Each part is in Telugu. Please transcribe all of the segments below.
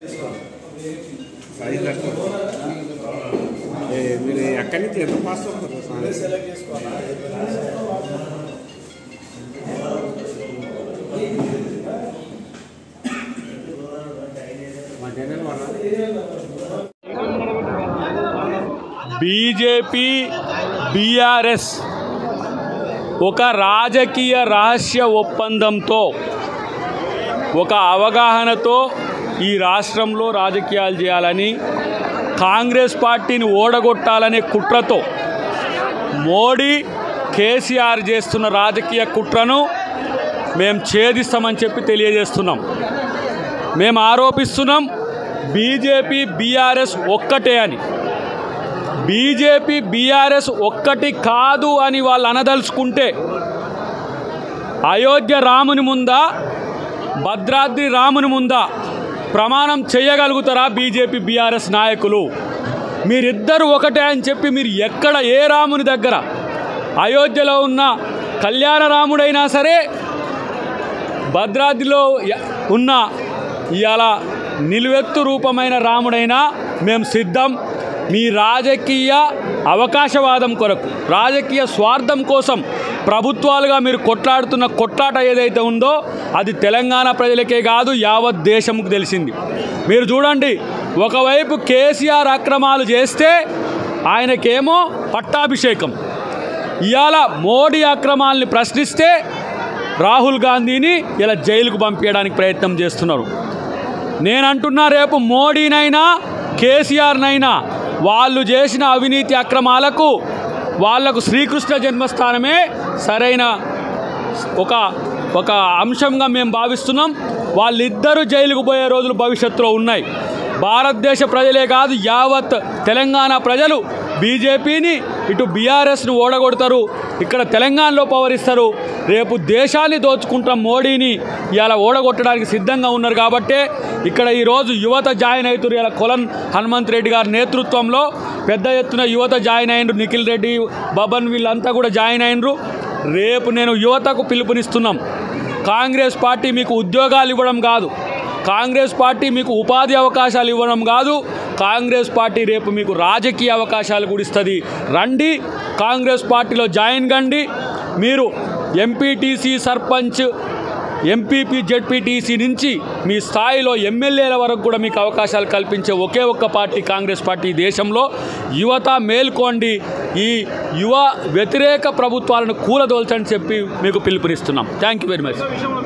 ఐదు లక్షలు ఏ, మీరు ఎక్కడి నుంచి ఎంత పాస్ అవుతారు స్వామి? మా జనరల్ వాళ్ళ బీజేపీ బీఆర్ఎస్ ఒక రాజకీయ రహస్య ఒప్పందంతో ఒక అవగాహనతో ఈ రాష్ట్రంలో రాజకీయాలు చేయాలని కాంగ్రెస్ పార్టీని ఓడగొట్టాలనే కుట్రతో మోడీ కేసీఆర్ చేస్తున్న రాజకీయ కుట్రను మేము ఛేదిస్తామని చెప్పి తెలియజేస్తున్నాం మేము ఆరోపిస్తున్నాం బీజేపీ బీఆర్ఎస్ ఒక్కటే అని బీజేపీ బీఆర్ఎస్ ఒక్కటి కాదు అని వాళ్ళు అనదలుచుకుంటే అయోధ్య రాముని ముందా భద్రాద్రి రాముని ముందా ప్రమాణం చేయగలుగుతారా బీజేపీ బీఆర్ఎస్ నాయకులు మీరిద్దరు ఒకటే అని చెప్పి మీరు ఎక్కడ ఏ రాముని దగ్గర అయోధ్యలో ఉన్న కళ్యాణ రాముడైనా సరే భద్రాద్రిలో య- ఉన్న ఇవాళ నిలువెత్తు రూపమైన రాముడైనా మేము సిద్ధం మీ రాజకీయ అవకాశవాదం కొరకు రాజకీయ స్వార్థం కోసం ప్రభుత్వాలుగా మీరు కొట్లాడుతున్న కొట్లాట ఏదైతే ఉందో అది తెలంగాణ ప్రజలకే కాదు యావత్ దేశంకు తెలిసింది మీరు చూడండి ఒకవైపు కేసీఆర్ అక్రమాలు చేస్తే ఆయనకేమో పట్టాభిషేకం ఇవాళ మోడీ అక్రమాల్ని ప్రశ్నిస్తే రాహుల్ గాంధీని ఇలా జైలుకు పంపించడానికి ప్రయత్నం చేస్తున్నారు నేను అంటున్నా రేపు మోడీనైనా కేసీఆర్నైనా వాళ్ళు చేసిన అవినీతి అక్రమాలకు వాళ్లకు శ్రీకృష్ణ జన్మస్థానమే సరైన ఒక ఒక అంశంగా మేము భావిస్తున్నాం వాళ్ళిద్దరూ జైలుకు పోయే రోజులు భవిష్యత్తులో ఉన్నాయి భారతదేశ ప్రజలే కాదు యావత్ తెలంగాణ ప్రజలు బీజేపీని ఇటు బీఆర్ఎస్ను ఓడగొడతారు ఇక్కడ తెలంగాణలో పవరిస్తారు రేపు దేశాన్ని దోచుకుంటాం మోడీని ఇలా ఓడగొట్టడానికి సిద్ధంగా ఉన్నారు కాబట్టే ఇక్కడ ఈరోజు యువత జాయిన్ అవుతారు ఇలా కొలన్ హనుమంత్ రెడ్డి గారి నేతృత్వంలో పెద్ద ఎత్తున యువత జాయిన్ అయినరు నిఖిల్ రెడ్డి బబన్ వీళ్ళంతా కూడా జాయిన్ అయినరు రేపు నేను యువతకు పిలుపునిస్తున్నాం కాంగ్రెస్ పార్టీ మీకు ఉద్యోగాలు ఇవ్వడం కాదు కాంగ్రెస్ పార్టీ మీకు ఉపాధి అవకాశాలు ఇవ్వడం కాదు కాంగ్రెస్ పార్టీ రేపు మీకు రాజకీయ అవకాశాలు కూడా ఇస్తుంది రండి కాంగ్రెస్ పార్టీలో జాయిన్ కండి మీరు ఎంపీటీసీ సర్పంచ్ ఎంపీపీ జెడ్పీటీసీ నుంచి మీ స్థాయిలో ఎమ్మెల్యేల వరకు కూడా మీకు అవకాశాలు కల్పించే ఒకే ఒక్క పార్టీ కాంగ్రెస్ పార్టీ ఈ దేశంలో యువత మేల్కోండి ఈ యువ వ్యతిరేక ప్రభుత్వాలను కూలదోల్చని చెప్పి మీకు పిలుపునిస్తున్నాం thank you very much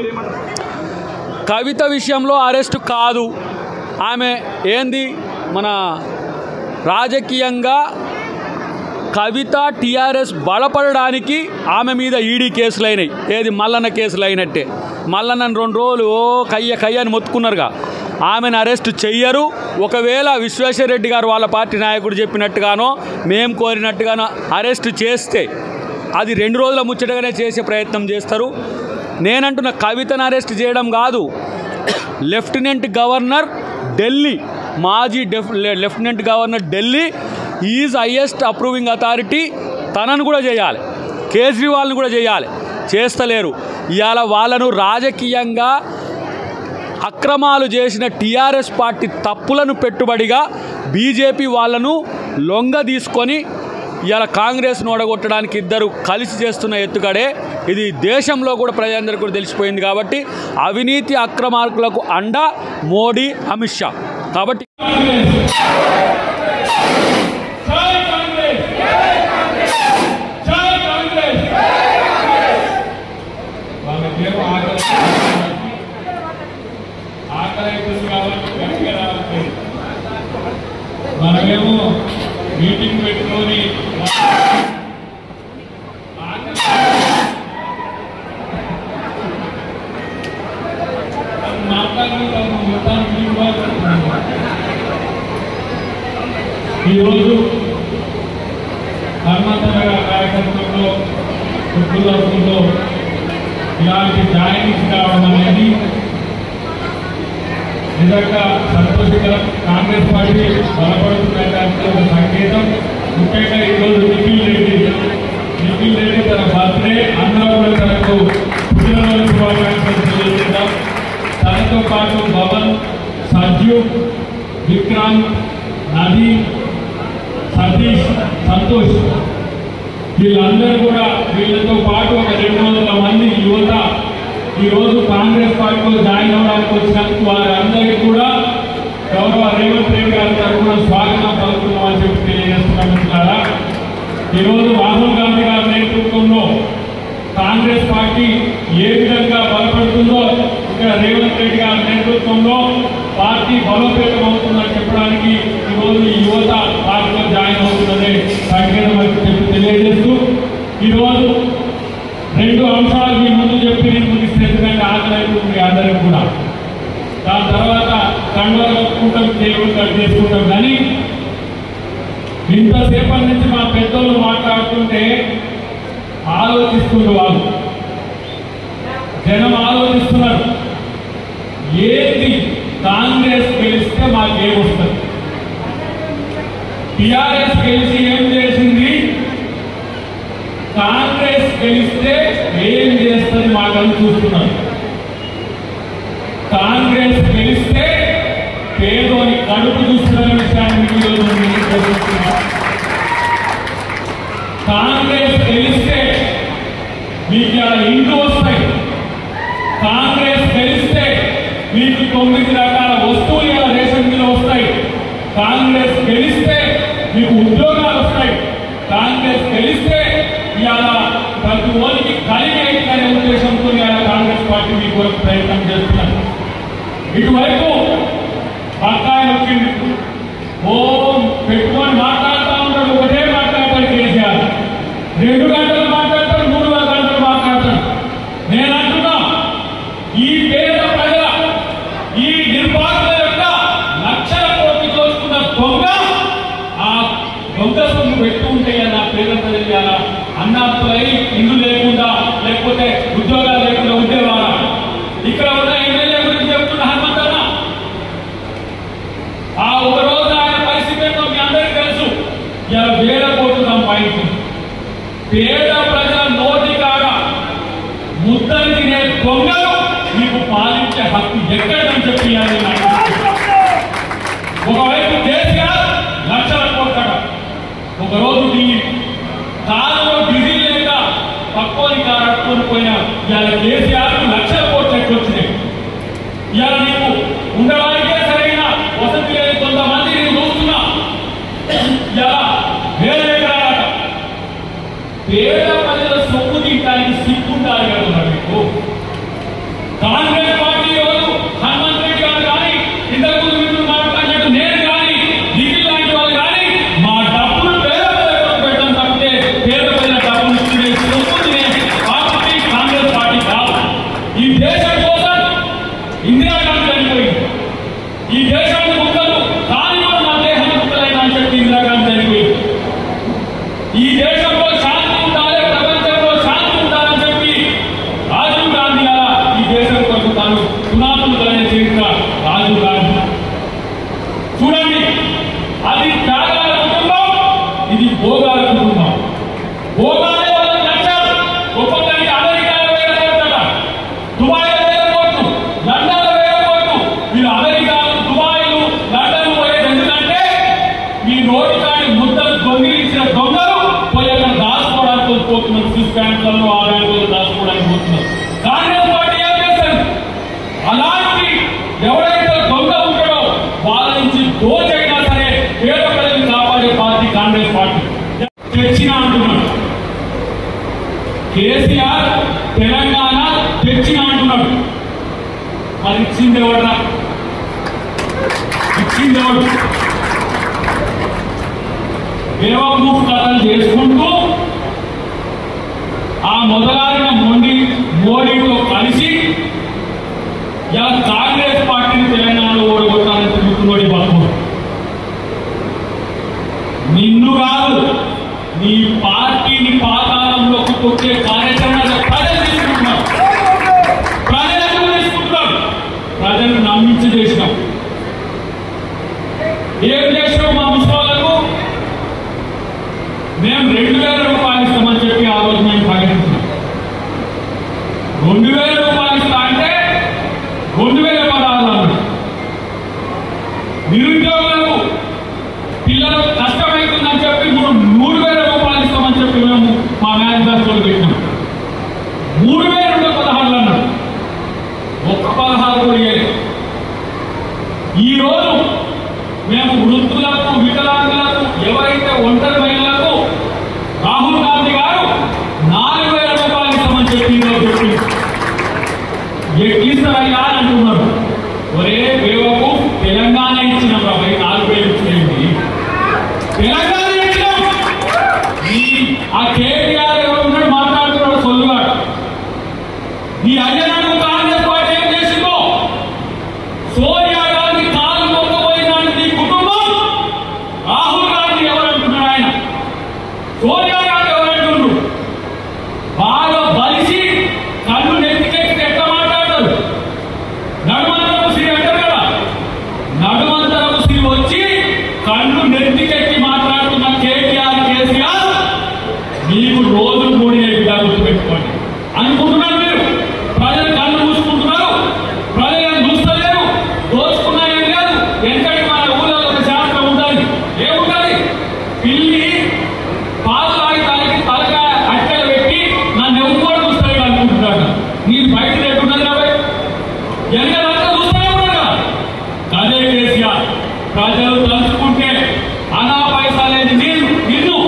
Kavitha విషయంలో అరెస్ట్ కాదు ఆమె ఏంది మన రాజకీయంగా కవిత టీఆర్ఎస్ బలపడడానికి ఆమె మీద ఈడీ కేసులు అయినాయి ఏది మల్లన్న కేసులు అయినట్టే మల్లన్నను రెండు రోజులు ఓ కయ్య కయ్య అని మొత్తుకున్నారుగా ఆమెను అరెస్ట్ చెయ్యరు ఒకవేళ విశ్వేశ్వరరెడ్డి గారు వాళ్ళ పార్టీ నాయకుడు చెప్పినట్టుగానో మేము కోరినట్టుగానో అరెస్ట్ చేస్తే అది రెండు రోజుల ముచ్చటగానే చేసే ప్రయత్నం చేస్తారు నేనంటున్న కవితను అరెస్ట్ చేయడం కాదు లెఫ్టినెంట్ గవర్నర్ ఢిల్లీ మాజీ డెఫ్ లె- lieutenant governor Delhi is highest approving authority తనను కూడా చేయాలి కేజ్రీవాల్ని కూడా చేయాలి చేస్తలేరు ఇవాళ వాళ్ళను రాజకీయంగా అక్రమాలు చేసిన టీఆర్ఎస్ పార్టీ తప్పులను పెట్టుబడిగా బీజేపీ వాళ్ళను లొంగ తీసుకొని ఇవాళ కాంగ్రెస్ను ఓడగొట్టడానికి ఇద్దరు కలిసి చేస్తున్న ఎత్తుగడే ఇది దేశంలో కూడా ప్రజలందరికీ కూడా తెలిసిపోయింది కాబట్టి అవినీతి అక్రమార్కులకు అండ మోడీ అమిత్ షా కాబట్టి జై కాంగ్రెస్ జై కాంగ్రెస్ వాళ్ళకేమో ఆకలి ఆకలి అవుతుంది కాబట్టి గట్టిగా రావట్లేదు మనమేమో మీటింగ్ పెట్టుకొని ఆకలి మాట్లాడుకుంటాము మొత్తానికి ఈరోజు హనుమంతనగర నాయకత్వంలో కుటుంబంలో ఇలాంటి జాయినింగ్స్ కావడం అనేది నిజంగా సంతోషకరం కాంగ్రెస్ పార్టీ బలపడుతుందడానికి ఒక సంకేతం ముఖ్యంగా ఈరోజు నిఖిల్ రెడ్డి నిఖిల్ రెడ్డి తన బర్త్డే అందరూ కూడా తనకు పుట్టినరోజు శుభాకాంక్షలు తెలియజేద్దాం తనతో పాటు భవన్ సజ్జు విక్రాంత్ నవీన్ సతీష్ సంతోష్ వీళ్ళందరూ కూడా వీళ్ళతో పాటు ఒక రెండు వందల మంది యువత ఈరోజు కాంగ్రెస్ పార్టీలో జాయిన్ అవ్వడానికి వచ్చినందుకు వారందరికీ కూడా గౌరవ రేవంత్ రెడ్డి గారి తరఫున స్వాగతం పలుకుతున్నామని చెప్పి తెలియజేస్తున్నాం మిత్రులారా ఈరోజు రాహుల్ గాంధీ గారి నేతృత్వంలో కాంగ్రెస్ పార్టీ ఏ విధంగా బలపడుతుందో ఇక్కడ రేవంత్ రెడ్డి గారి నేతృత్వంలో పార్టీ బలోపేతం అవుతుందని చెప్పడానికి ఈరోజు ఈ యువత పార్టీలో జాయిన్ అవుతున్నదే సంకేతం అని చెప్పి తెలియజేస్తూ ఈరోజు రెండు అంశాలు మీ ముందు చెప్పి నేను ముగిస్తే ఎందుకంటే ఆకలి అవుతుంది మీ అందరికీ కూడా దాని తర్వాత కండువలు కట్టుకుంటాం కేబుల్ కట్ చేసుకుంటాం కానీ ఇంతసేపటి నుంచి మా పెద్దోళ్ళు మాట్లాడుతుంటే ఆలోచిస్తున్నారు వాళ్ళు జనం ఆలోచిస్తున్నారు ఏంటి కాంగ్రెస్ గెలిస్తే మాకేమొస్తుంది టిఆర్ఎస్ గెలిచి ఏం చేసింది కాంగ్రెస్ గెలిస్తే ఏం చేస్తుంది మాకని చూస్తున్నారు కాంగ్రెస్ గెలిస్తే పేదోని కడుపు చూస్తున్న విషయాన్ని మీకు ఈరోజు నేను తెలియజేస్తున్నా. కాంగ్రెస్ గెలిస్తే మీకు ఇలా ఇండ్లు వస్తాయి కాంగ్రెస్ గెలిస్తే మీకు తొమ్మిది రకాల వస్తువులు ఇలా రేషన్ మీద వస్తాయి కాంగ్రెస్ గెలిస్తే మీకు ఉద్యోగాలు వస్తాయి కాంగ్రెస్ గెలిస్తే ఇవాళ ప్రతి ఓనికి కలిగి అనే ఉద్దేశంతో ఇవాళ కాంగ్రెస్ పార్టీ మీ కొరకు ప్రయత్నం చేస్తున్నారు ఇటువైపు బకాయి వచ్చింది ఓ పెట్టుకొని మాట్లాడుతూ ఉంటాడు ఒకటే మాట్లాడతాడు కేసీఆర్ రెండు గంటలు మాట్లాడతాడు మూడు గంటలు మాట్లాడతాడు నేను అంటున్నా ఈ పేద ప్రజల ఈ నిర్వాహకుల యొక్క లక్షల కోట్లు దోచుకున్న దొంగ ఆ దొంగ సొమ్ము పెట్టు ఉంటే నా పేద ప్రజలు ఇలా అన్నార్థులై ఇల్లు లేకుండా లేకపోతే ఉద్యోగాలు లేకుండా ఉండేవారా ఇక్కడ ఉన్న ఎమ్మెల్యే గురించి చెప్తున్న హనుమంతన్న ఆ ఒక రోజు ఆయన పరిస్థితి ఏంటో మీ అందరికీ తెలుసు ఇలా వేల కోట్లు సంపాదించింది పేద ప్రజల నోటి కాడ ముద్దలు తినే దొంగలు మీకు పాలించే హక్కు ఎక్కడని చెప్పి ఇవ్వాలి నాకు. ఒకవైపు కేసీఆర్ లక్షల కోట్ల ఒక రోజు ఢిల్లీ కారులో డీజిల్ లేక పక్కోని కారు అట్టుకొని పోయిన ఇవాళ కేసీఆర్ లక్షల కోట్లు ఎక్కువ వచ్చినాయి ఇవాళ నీకు ఉండడానికే సరైన వసతి లేని కొంతమంది నేను చూస్తున్నా ఇలా వేరే ఎకరాలట పేద ప్రజల సొమ్ము తింటానికి సిగ్గుంటారు కదా మరి మీకు కాంగ్రెస్ పార్టీ ఎవరు హనుమంత్ రెడ్డి గారు కానీ ఇంతకు ముందు మీరు మాట్లాడినట్టు నేను కానీ దిగిల్ లాంటి వాళ్ళు కానీ మా డబ్బులు పేద ప్రజలకు పెట్టడం తప్పితే పేద ప్రజల డబ్బులు ఇచ్చుకునే సొమ్ము తినే పార్టీ కాంగ్రెస్ పార్టీ కాదు ఈ దేశం కోసం ఇందిరాగాంధీ చనిపోయింది ఈ దేశాన్ని ముక్కలు దాని వల్ల నా దేశం ముక్కలైన అని చెప్పి ఇందిరాగాంధీ చనిపోయింది ఈ దేశంలో శాంతి ఉండాలి ప్రపంచంలో శాంతి ఉండాలని చెప్పి రాజీవ్ గాంధీ అలా ఈ దేశం కొరకు తాను పునాదులైన చరిత్ర రాజీవ్ గాంధీ చూడండి అది త్యాగాల కుటుంబం ఇది భోగాల కుటుంబం భోగాలే వాళ్ళకి నచ్చారు ఒక్కొక్కరికి అమెరికాలో వేల కోట్లట దుబాయ్లో వేల కోట్లు లండన్లో వేల కోట్లు మీరు అమెరికాలు దుబాయ్లు లండన్ పోయేది ఎందుకంటే మీ నోటి కాని ముద్దలు దొంగిలించిన దొంగలు పోయి అక్కడ దాచుకోవడానికి పోతున్నారు స్విస్ బ్యాంకులలో ఆ బ్యాంకులలో దాచుకోవడానికి పోతున్నారు కాంగ్రెస్ పార్టీ ఏం చేస్తారు అలాంటి ఎవరైతే దొంగ ఉంటాడో వాళ్ళ నుంచి దోచైనా సరే పేద ప్రజలను కాపాడే పార్టీ కాంగ్రెస్ పార్టీ తెచ్చిన అంటున్నాడు కేసీఆర్ తెలంగాణ తెచ్చిన అంటున్నాడు మరి ఇచ్చింది ఎవడరా ఇచ్చింది ఎవడు బేవకూఫ్ కథలు చేసుకుంటూ ఆ మొదలైన మొండి మోడీతో కలిసి ఇలా కాంగ్రెస్ పార్టీని తెలంగాణలో ఓడగొట్టాలని తిరుగుతున్నాడు ఈ బాబు నిన్ను కాదు నీ పార్టీని పాతాళంలోకి తొక్కే కార్యక్రమాలు ప్రజలు తీసుకుంటున్నారు ప్రజలకు తీసుకుంటున్నారు ప్రజలు నమ్మించి చేసినాం ఏం చేసినాం మా మున్సిపాలకు మేము రెండు వేల రూపాయలు ఇస్తామని చెప్పి ఆ రోజు మేము ప్రకటించినాం రెండు వేల రూపాయలు ఇస్తా అంటే రెండు వేల పదహారు అన్నాడు నిరుద్యోగులకు పిల్లలకు కష్టమవుతుందని చెప్పి మూడు మూడు వేల రూపాయలు ఇస్తామని చెప్పి మేము మా మేనిఫెస్టోలో పెట్టినాం మూడు వేల రెండు పదహారులు అన్నాడు ఒక్క పదహారు కూడా ఇవ్వలేదు ఈ రోజు మేము వృద్ధులకు వికలాంగులకు ఎవరైతే ఒంటరి మహిళలకు రాహుల్ గాంధీ గారు నాలుగు వేల రూపాయలు ఇస్తామని చెప్పి ఈరోజు చెప్పింది ఎక్కిస్తారయ్యా అని అంటున్నారు ఒరే వేవకు తెలంగాణ ఇచ్చిన ప్రభై నాలుగు వేలు ఇచ్చేయండి తెలంగాణ ఇచ్చినాం ఈ ఆ కేటీఆర్ ఎవరు ఉన్నాడు మాట్లాడుతున్నాడు సొల్లుగాడు ఈ అయ్యనాడు కాంగ్రెస్ పార్టీ ఏం చేసిందో సోనియా గాంధీ కాలు మొక్కపోయినాడు నీ కుటుంబం రాహుల్ గాంధీ ఎవరంటున్నాడు ఆయన సోనియా గాంధీ ఎవరంటున్నాడు బాగా బలిసి కళ్ళు నెత్తికెక్కి ఎట్లా మాట్లాడతారు నడుమంతరపు శ్రీ అంటారు కదా నడుమంతరపు శ్రీ వచ్చి కళ్ళు నెత్తికెక్కి మాట్లాడుతున్న కేటీఆర్ కేసీఆర్ మీకు రోజు మూడు బిడ్డ గుర్తుపెట్టుకోండి అనుకుంటున్నారు మీరు ప్రజలు కళ్ళు మూసుకుంటున్నారు ప్రజలను చూస్తలేరు దోచుకున్నా ఏం లేదు ఎక్కడికి మన ఊళ్ళో ఒక శాస్త్రం ఉంటుంది ఏముంటుంది పిల్లి పాలు తాగడానికి తలకాయ అట్టలు పెట్టి నన్ను ఎవరు చూస్తాడు అనుకుంటున్నాడు నేను బయట లేకున్నది కాబట్టి ఎనకదంతా చూస్తూనే ఉన్నాడు అదే కేసీఆర్ ప్రజలు తలుచుకుంటే అనా పైసా లేని నేను నిన్ను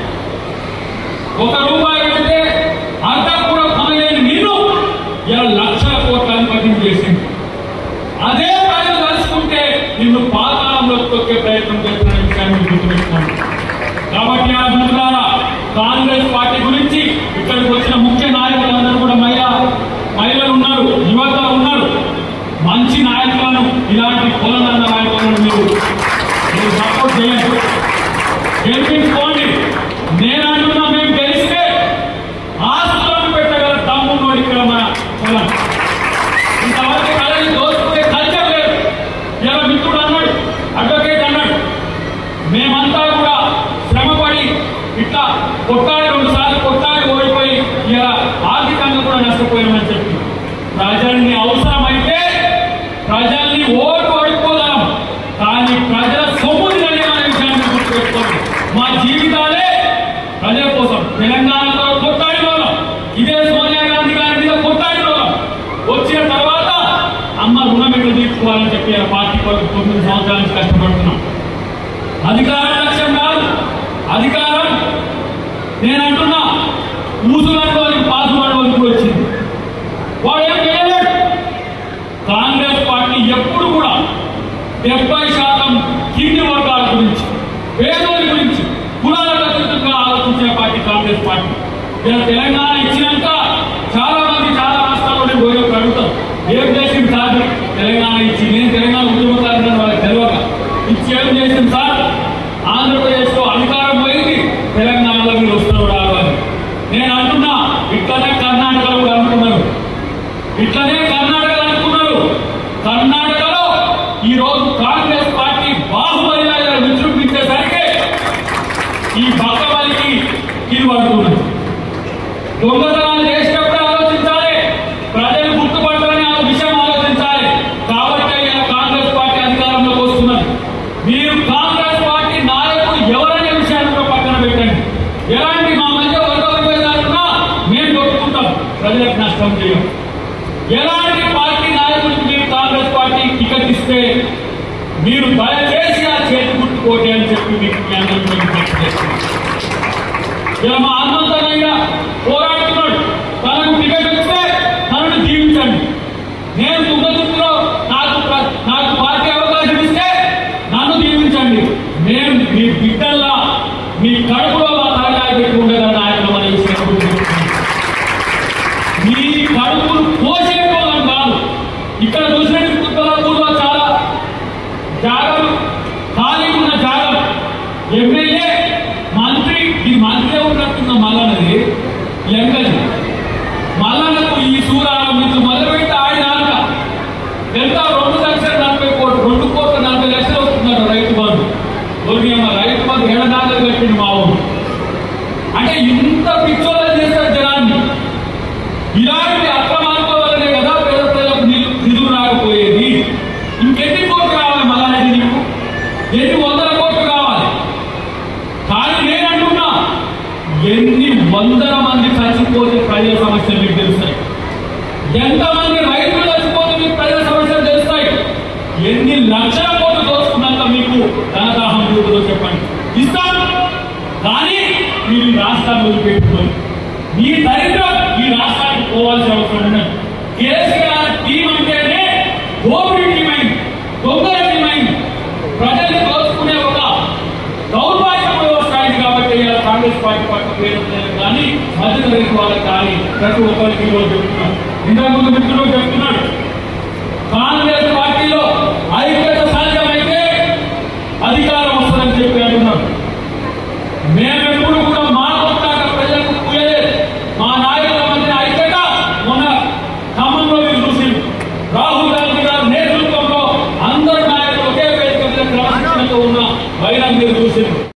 ఒక రూపాయి పెడితే అర్థం కూడా కొనలేని నేను ఇలా లక్షల కోట్లను పట్టింపు చేసింది అదే ప్రజలు తలుచుకుంటే నిన్ను పాతాళంలో తొక్కే ప్రయత్నం చేస్తున్న విషయాన్ని గుర్తుపెట్టుకోండి కాబట్టి ఆ మిత్రులారా కాంగ్రెస్ పార్టీ గురించి ఇక్కడికి వచ్చిన ముఖ్య నాయకులందరూ కూడా మహిళ మహిళలు ఉన్నారు యువత ఉన్నారు మంచి నాయకులను ఇలాంటి కులనన్న నాయకులను మీరు మీరు సపోర్ట్ చేయండి గెలిపించుకోండి నేను అంటున్నా మేము గెలిస్తే ఆస్తులను పెట్టగల తమ్ముడు ఇక్కడ మన కులం ఇంతవరకు కళని దోచుకునే కల్చర్ లేదు ఇలా మిత్రుడు అన్నాడు అడ్వకేట్ అన్నాడు మేమంతా కూడా శ్రమపడి ఇట్లా కొట్టాడి రెండు సార్లు కొట్టాడి ఓడిపోయి ఇలా ఆర్థికంగా కూడా నష్టపోయామని చెప్పి ప్రజల్ని అవసరమైతే ప్రజల్ని ఓటు ఓడిపోగలం కానీ ప్రజల సొమ్ము తినలేమనే విషయాన్ని గుర్తుపెట్టుకోండి మా జీవితాలే ప్రజల కోసం తెలంగాణలో కొట్టాడి వాళ్ళం ఇదే సోనియా గాంధీ గారి మీద కొట్టాడి వాళ్ళం వచ్చిన తర్వాత అమ్మ రుణం ఎట్లా తీర్చుకోవాలని చెప్పి ఆ పార్టీ కొరకు తొమ్మిది సంవత్సరాల నుంచి కష్టపడుతున్నాం అధికారం లక్ష్యం కాదు అధికారం నేను అంటున్నా ఊసులాంటి పాసువాడు వరకు వచ్చింది వాడు ఏం చేయలేడు కాంగ్రెస్ పార్టీ ఎప్పుడు కూడా డెబ్బై శాతం కింది వర్గాల గురించి పేదోళ్ళ గురించి కులాలకు అతీతంగా ఆలోచించే పార్టీ కాంగ్రెస్ పార్టీ ఇలా తెలంగాణ ఇచ్చినాక చాలా మంది చాలా రాష్ట్రాల్లో పోయి అడుగుతారు ఏం చేసింది సార్ తెలంగాణ ఇచ్చి నేను తెలంగాణ ఉద్యమకారులను వాళ్ళకి తెలియక ఇచ్చి ఏం చేసింది సార్ ఆంధ్రప్రదేశ్ లో అధికారం పోయింది తెలంగాణలో మీరు వస్తున్నారు రావాలి నేను అంటున్నా ఇట్లనే కర్ణాటకలో కూడా అనుకున్నారు ఇట్లనే కర్ణాటకలో అనుకున్నారు కర్ణాటకలో ఈ రోజు కాంగ్రెస్ పార్టీ బాహుబలిగా విజృంభించేసరికి ఈ బక్కబలికి కీలుపడుతున్నది దొంగతనాలు చేసినప్పుడు ఆలోచించాలి ప్రజలు గుర్తుపట్టాలని ఆ విషయం ఆలోచించాలి కాబట్టి ఇలా కాంగ్రెస్ పార్టీ అధికారంలోకి వస్తున్నది మీరు కాంగ్రెస్ పార్టీ నాయకుడు ఎవరనే విషయాన్ని కూడా పక్కన పెట్టండి ఎలాంటి మా మధ్య వర్గ విభేదాలున్నా మేము కొట్టుకుంటాం ప్రజలకు నష్టం చేయం ఎలాంటి పార్టీ నాయకుడికి మీరు కాంగ్రెస్ పార్టీ టికెట్ ఇస్తే మీరు దయచేసి ఆ చేతి గుర్తుకోటి అని చెప్పి మీకు మీ అందరికీ నేను విజ్ఞప్తి చేస్తున్నాను ఇలా మా అన్నంతనయ్య పోరాడుతున్నాడు తనకు టికెట్ ఇస్తే తనను జీవించండి నేను తుంగతుర్తిలో నాకు ప్ర- నాకు పార్టీ అవకాశం ఇస్తే నన్ను దీవించండి నేను మీ బిడ్డల్లా మీ కడుపులో ఆ తలకాయ పెట్టి ఉండేదని ఆయన మన విషయం గుర్తుపెట్టుకోండి. మీ కడుపులు పోసేపోవడం కాదు ఇక్కడ చూసినట్టు కుక్కలపూర్లో చాలా జాగలు ఖాళీ ఉన్న జాగం ఎమ్మెల్యే మంత్రి ఈ మంత్రి ఉన్నట్టున్న మల్లనది లెంగది మల్లనకు ఈ సూరారంభించు మొదలుపెట్టి ఆయన ఆట ఎంత రెండు లక్షల నలభై కోట్లు రెండు కోట్ల నలభై లక్షలు వస్తున్నారు రైతు బంధు ఓరి అమ్మ రైతు బంధు ఏడాది కట్టింది మా ఊరు అంటే ఇంత పిచ్చోళ్ళ చేస్తారు జనాన్ని ఇలాంటి అక్రమార్గం వల్లనే కదా పేద ప్రజలకు నిధు- నిధులు రాకపోయేది ఇంకెన్ని కోట్లు రావాలి మళ్ళా నీకు వందల మంది చచ్చిపోతే ప్రజల సమస్యలు మీకు తెలుస్తాయి ఎంతమంది రైతులు చచ్చిపోతే మీకు ప్రజల సమస్యలు తెలుస్తాయి ఎన్ని లక్షల కోట్లు దోచుకున్నాక మీకు ధనదాహం చూపుదో చెప్పండి ఇస్తాం కానీ మీరు ఈ రాష్ట్రాన్ని వదిలిపెట్టుకోండి మీ దరిద్రం ఈ రాష్ట్రానికి పోవాల్సిన అవసరం ఉన్నది కేసీఆర్ టీం అంటేనే దోపిడీ టీం అయింది దొంగల టీం అయింది ప్రజల్ని దోచుకునే ఒక దౌర్భాగ్యమైన వ్యవస్థ అయింది కాబట్టి ఇలా కాంగ్రెస్ పార్టీ పట్ల పేరు లేదు కానీ మధ్యతరగతి వాళ్ళకి కానీ ప్రతి ఒక్కరికి ఈరోజు చెప్తున్నారు ఇంతకు ముందు మిత్రులు చెప్తున్నాడు కాంగ్రెస్ పార్టీలో ఐక్యత సాధ్యమైతే అధికారం వస్తుందని చెప్పి అంటున్నారు మేమెప్పుడు కూడా మా కొట్లాట ప్రజలకు పూయలేదు మా నాయకుల మధ్య ఐక్యత మొన్న ఖమ్మంలో మీరు చూసింది రాహుల్ గాంధీ గారి నేతృత్వంలో అందరు నాయకులు ఒకే వేదిక మీద క్రమశిక్షణతో ఉన్న వైరం మీరు చూసింది